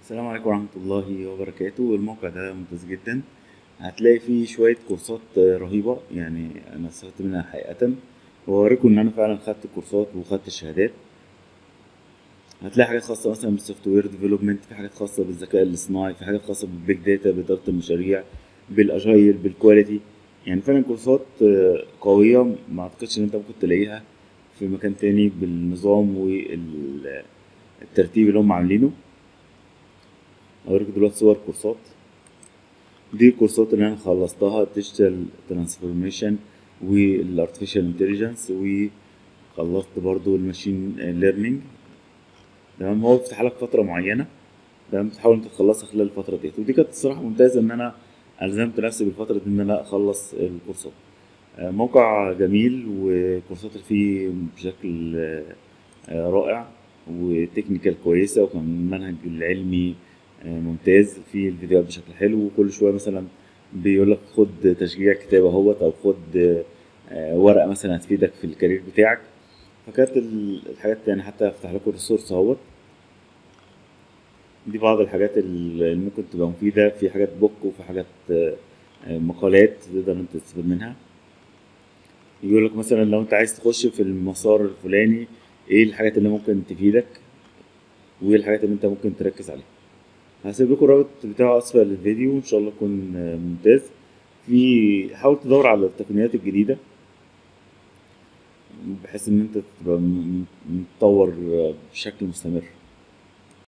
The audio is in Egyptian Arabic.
السلام عليكم ورحمة الله وبركاته الموقع ده ممتاز جدا هتلاقي فيه شوية كورسات آه، رهيبة يعني أنا استفدت منها حقيقة وأوريكم إن أنا فعلا خدت كورسات وخدت الشهادات هتلاقي حاجات خاصة مثلا بالسوفت وير ديفلوبمنت في حاجات خاصة بالذكاء الاصطناعي في حاجات خاصة بالبيج داتا بإدارة المشاريع بالأجايل بالكواليتي يعني فعلا كورسات آه، قوية ما أعتقدش إن أنت ممكن تلاقيها في مكان تاني بالنظام والترتيب اللي هم عاملينه اوريك دلوقتي صور كورسات دي الكورسات اللي انا خلصتها ديجيتال ترانسفورميشن والارتفيشال انتليجنس وخلصت برضو الماشين ليرنينج تمام هو بيفتح لك فتره معينه تمام بتحاول انت تخلصها خلال الفتره ديت ودي كانت الصراحه ممتازه ان انا الزمت نفسي بالفتره دي ان انا اخلص الكورسات آه، موقع جميل وكورسات اللي فيه بشكل آه، آه، رائع وتكنيكال كويسه وكان المنهج العلمي آه، ممتاز في الفيديوهات بشكل حلو وكل شويه مثلا بيقول لك خد تشجيع كتاب اهوت او خد آه، ورقه مثلا هتفيدك في الكارير بتاعك فكانت ال- الحاجات يعني حتى افتح لكم الريسورس اهوت دي بعض الحاجات اللي ممكن تبقى مفيده في حاجات بوك وفي حاجات آه، آه، مقالات تقدر انت تستفيد منها يقول لك مثلا لو انت عايز تخش في المسار الفلاني ايه الحاجات اللي ممكن تفيدك وايه الحاجات اللي انت ممكن تركز عليها هسيب لكم الرابط بتاعه اسفل الفيديو ان شاء الله يكون آه، ممتاز في حاول تدور على التقنيات الجديده بحيث ان انت تبقى م- م- متطور آه، بشكل مستمر